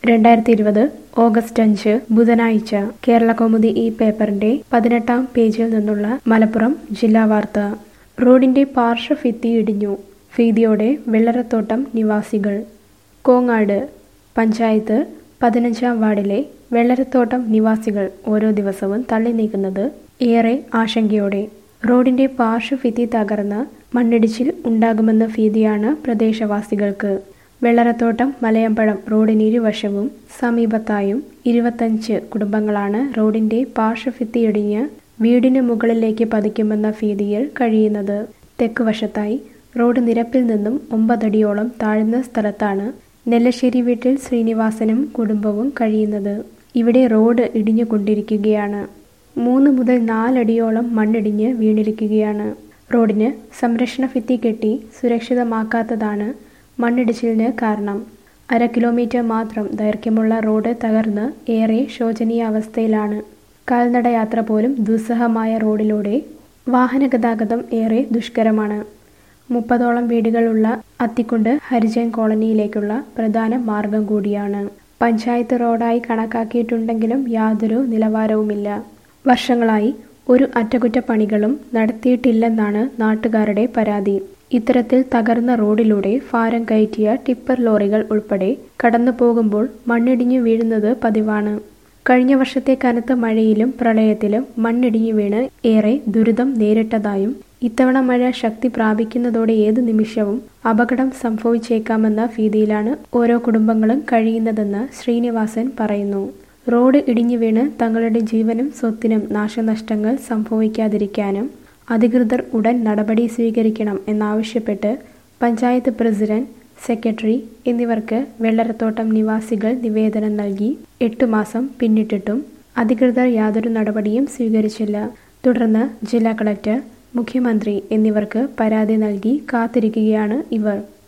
രണ്ടായിരത്തി ഇരുപത് ഓഗസ്റ്റ് അഞ്ച് ബുധനാഴ്ച കേരള കൗമുദി ഈ പേപ്പറിന്റെ പതിനെട്ടാം പേജിൽ നിന്നുള്ള മലപ്പുറം ജില്ലാ വാർത്ത റോഡിന്റെ പാർശ്വഭിത്തി ഇടിഞ്ഞു ഭീതിയോടെ വെള്ളറത്തോട്ടം നിവാസികൾ കോങ്ങാട് പഞ്ചായത്ത് പതിനഞ്ചാം വാർഡിലെ വെള്ളരത്തോട്ടം നിവാസികൾ ഓരോ ദിവസവും തള്ളി നീക്കുന്നത് ഏറെ ആശങ്കയോടെ റോഡിന്റെ പാർശ്വഭിത്തി തകർന്ന് മണ്ണിടിച്ചിൽ ഉണ്ടാകുമെന്ന ഭീതിയാണ് പ്രദേശവാസികൾക്ക് വെള്ളറത്തോട്ടം മലയമ്പഴം റോഡിന് ഇരുവശവും സമീപത്തായും ഇരുപത്തഞ്ച് കുടുംബങ്ങളാണ് റോഡിന്റെ പാർശ്വഭിത്തി ഇടിഞ്ഞ് വീടിന് മുകളിലേക്ക് പതിക്കുമെന്ന ഭീതിയിൽ കഴിയുന്നത് തെക്കുവശത്തായി റോഡ് നിരപ്പിൽ നിന്നും ഒമ്പതടിയോളം താഴ്ന്ന സ്ഥലത്താണ് നെല്ലശ്ശേരി വീട്ടിൽ ശ്രീനിവാസനും കുടുംബവും കഴിയുന്നത് ഇവിടെ റോഡ് ഇടിഞ്ഞുകൊണ്ടിരിക്കുകയാണ് മൂന്ന് മുതൽ നാലടിയോളം മണ്ണിടിഞ്ഞ് വീണിരിക്കുകയാണ് റോഡിന് സംരക്ഷണ ഭിത്തി കെട്ടി സുരക്ഷിതമാക്കാത്തതാണ് മണ്ണിടിച്ചിലിന് കാരണം അര കിലോമീറ്റർ മാത്രം ദൈർഘ്യമുള്ള റോഡ് തകർന്ന് ഏറെ ശോചനീയ അവസ്ഥയിലാണ് കാൽനട യാത്ര പോലും ദുസ്സഹമായ റോഡിലൂടെ വാഹനഗതാഗതം ഏറെ ദുഷ്കരമാണ് മുപ്പതോളം വീടുകളുള്ള അത്തിക്കുണ്ട് ഹരിജൻ കോളനിയിലേക്കുള്ള പ്രധാന മാർഗം കൂടിയാണ് പഞ്ചായത്ത് റോഡായി കണക്കാക്കിയിട്ടുണ്ടെങ്കിലും യാതൊരു നിലവാരവുമില്ല വർഷങ്ങളായി ഒരു അറ്റകുറ്റപ്പണികളും നടത്തിയിട്ടില്ലെന്നാണ് നാട്ടുകാരുടെ പരാതി ഇത്തരത്തിൽ തകർന്ന റോഡിലൂടെ ഭാരം കയറ്റിയ ടിപ്പർ ലോറികൾ ഉൾപ്പെടെ കടന്നു പോകുമ്പോൾ മണ്ണിടിഞ്ഞു വീഴുന്നത് പതിവാണ് കഴിഞ്ഞ വർഷത്തെ കനത്ത മഴയിലും പ്രളയത്തിലും മണ്ണിടിഞ്ഞു വീണ് ഏറെ ദുരിതം നേരിട്ടതായും ഇത്തവണ മഴ ശക്തി പ്രാപിക്കുന്നതോടെ ഏത് നിമിഷവും അപകടം സംഭവിച്ചേക്കാമെന്ന ഭീതിയിലാണ് ഓരോ കുടുംബങ്ങളും കഴിയുന്നതെന്ന് ശ്രീനിവാസൻ പറയുന്നു റോഡ് ഇടിഞ്ഞു വീണ് തങ്ങളുടെ ജീവനും സ്വത്തിനും നാശനഷ്ടങ്ങൾ സംഭവിക്കാതിരിക്കാനും അധികൃതർ ഉടൻ നടപടി സ്വീകരിക്കണം എന്നാവശ്യപ്പെട്ട് പഞ്ചായത്ത് പ്രസിഡന്റ് സെക്രട്ടറി എന്നിവർക്ക് വെള്ളരത്തോട്ടം നിവാസികൾ നിവേദനം നൽകി എട്ടു മാസം പിന്നിട്ടിട്ടും അധികൃതർ യാതൊരു നടപടിയും സ്വീകരിച്ചില്ല തുടർന്ന് ജില്ലാ കളക്ടർ മുഖ്യമന്ത്രി എന്നിവർക്ക് പരാതി നൽകി കാത്തിരിക്കുകയാണ് ഇവർ